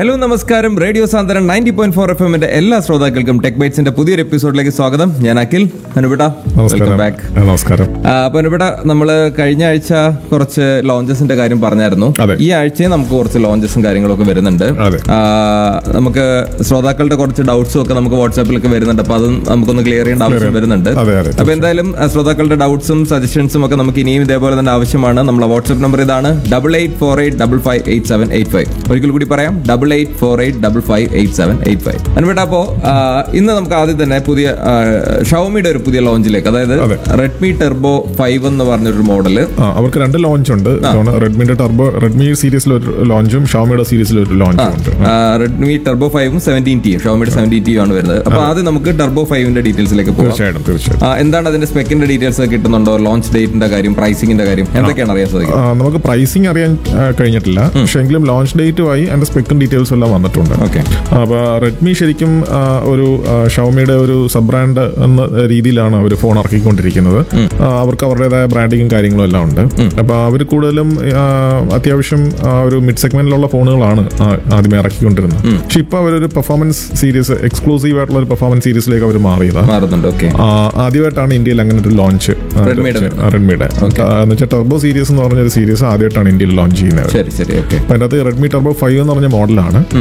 Hello നമസ്കാരം radio Santhwanam ninety point four F എമ്മിന്റെ എല്ലാ ശ്രോതാക്കൾക്കും ടെക് ബൈറ്റ്സിന്റെ പുതിയൊരു എപ്പിസോഡിലേക്ക് സ്വാഗതം ഞാൻ അഖിൽ അനുപിട നമസ്കാരം ബാക്ക് ആ, നമസ്കാരം അപ്പൊ അനുപിട നമ്മള് കഴിഞ്ഞ ആഴ്ച കുറച്ച് ലോഞ്ചസിന്റെ കാര്യം പറഞ്ഞായിരുന്നു അതെ. ഈ ആഴ്ചയും നമുക്ക് കുറച്ച് ലോഞ്ചസും കാര്യങ്ങളൊക്കെ വരുന്നുണ്ട് അതെ. ആ, നമുക്ക് ശ്രോതാക്കളുടെ കുറച്ച് ഡൗട്ട്സും ഒക്കെ നമുക്ക് വാട്സാപ്പിലൊക്കെ വരുന്നുണ്ട് അപ്പൊ അതും നമുക്കൊന്ന് ക്ലിയർ ചെയ്യേണ്ട ആവശ്യം വരുന്നുണ്ട് അതെ, അതെ, അപ്പൊ എന്തായാലും ആ, ശ്രോതാക്കളുടെ ഡൗട്ട്സും സജഷൻസും ഒക്കെ നമുക്ക് ഇനിയും ഇതേപോലെ തന്നെ ആവശ്യമാണ് നമ്മളെ വാട്സ്ആപ്പ് നമ്പർ ഇതാണ് double eight four eight double five eight seven eight five ഒരിക്കൽ കൂടി പറയാം double eight four eight double five eight seven eight five അനുവേട്ട അപ്പോ ആ, ഇന്ന് നമുക്ക് ആദ്യം തന്നെ പുതിയ ഷവമിയുടെ ഒരു പുതിയ ലോഞ്ചിലേക്ക് അതായത് അതെ. റെഡ്മി ടെർബോ ഫൈവ് എന്ന് പറഞ്ഞൊരു മോഡല് ആ അവർക്ക് രണ്ട് ലോഞ്ച് ഉണ്ട് റെഡ്മിന്റെ ടർബോ റെഡ്മി സീരീസിൽ ഒരു ലോഞ്ചും ഷോമിയുടെ സീരീസിൽ ഒരു ലോഞ്ചും ഉണ്ട് റെഡ്മി ടെർബോ ഫൈവും സെവൻറ്റീൻ ടി ഷവമിയുടെ സെവൻറ്റീൻ ടി ആണ് വരുന്നത് അപ്പൊ ആദ്യം നമുക്ക് ടെർബോ ഫൈവിന്റെ ഡീറ്റെയിൽസിലേക്ക് പോകാം തീർച്ചയായിട്ടും തീർച്ചയായിട്ടും ആ, എന്താണ് അതിന്റെ സ്പെക്കിന്റെ ഡീറ്റെയിൽസ് ഒക്കെ കിട്ടുന്നുണ്ടോ ലോഞ്ച് ഡേറ്റിന്റെ കാര്യം പ്രൈസിംഗിന്റെ കാര്യം എന്തൊക്കെയാണ് അറിയാൻ സാധിക്കും ആ, നമുക്ക് പ്രൈസിങ് അറിയാൻ ആ, കഴിഞ്ഞിട്ടില്ല പക്ഷെ എങ്കിലും ലോഞ്ച് ഡേറ്റുമായി അതിന്റെ സ്പെക്കും ഡീറ്റെയിൽസും എല്ലാം വന്നിട്ടുണ്ട് ഓക്കെ അപ്പോൾ റെഡ്മി ശരിക്കും ആ, ഒരു ആ, ഷവമിയുടെ ഒരു സബ് ബ്രാൻഡ് എന്ന രീതിയിലാണ് അവർ ഫോൺ ഇറക്കിക്കൊണ്ടിരിക്കുന്നത് ആ, അവർക്ക് അവരുടേതായ ബ്രാൻഡിങ്ങും കാര്യങ്ങളും എല്ലാം ഉണ്ട് അപ്പോൾ അവർ കൂടുതലും ആ, അത്യാവശ്യം ആ, ഒരു മിഡ് സെഗ്മെന്റിലുള്ള ഫോണുകളാണ് ആ, ആദ്യമേ ഇറക്കിക്കൊണ്ടിരുന്നത് പക്ഷെ ഇപ്പോൾ അവരൊരു പെർഫോമൻസ് സീരീസ് എക്സ്ക്ലൂസീവ് ആയിട്ടുള്ള ഒരു പെർഫോമൻസ് സീരീസിലേക്ക് അവർ മാറിയതാണ് മാറുന്നുണ്ട് ഓക്കെ ആ, ആദ്യമായിട്ടാണ് ഇന്ത്യയിൽ അങ്ങനെ ഒരു ലോഞ്ച് റെഡ്മിയുടെ റെഡ്മിയുടെ എന്ന് വെച്ചാൽ ടർബോ സീരീസ് എന്ന് പറഞ്ഞ ഒരു സീരീസ് ആദ്യമായിട്ടാണ് ഇന്ത്യയിൽ ലോഞ്ച് ചെയ്യുന്നത് ശരി ശരി ഓക്കെ അപ്പൊ അതിനകത്ത് റെഡ്മി ടർബോ ഫൈവ് എന്ന് പറഞ്ഞ മോഡലാണ്